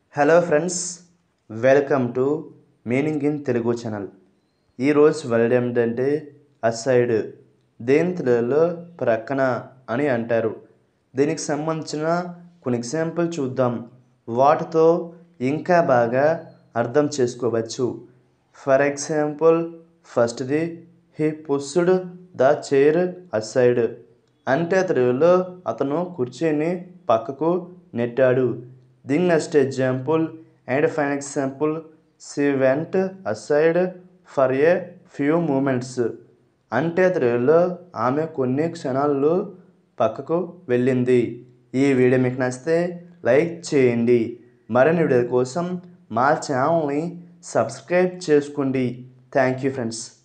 hello friends welcome to meaning in Telugu channel ఈరోజు word ఏమిటంటే aside దేని తెలుగులో ప్రక్కన అని అంటారు దీనికి సంబంధించిన కొన్ని ఎగ్జాంపుల్ చూద్దాం వాటితో ఇంకా బాగా అర్థం చేసుకోవచ్చు ఫర్ ఎగ్జాంపుల్ ఫస్ట్ది he pushed the chair aside అంటే తెలుగులో అతను కుర్చీని పక్కకు నెట్టాడు the next example and fine example she went aside for a few moments అంటే తెలుగులో ఆమె కొన్ని క్షణాలు పక్కకు వెళ్ళింది ఈ వీడియో మీకు నచ్చితే లైక్ చేయండి మరిన్ని వీడియోల కోసం మా ఛానల్ని సబ్స్క్రైబ్ చేసుకోండి థ్యాంక్ యూ ఫ్రెండ్స్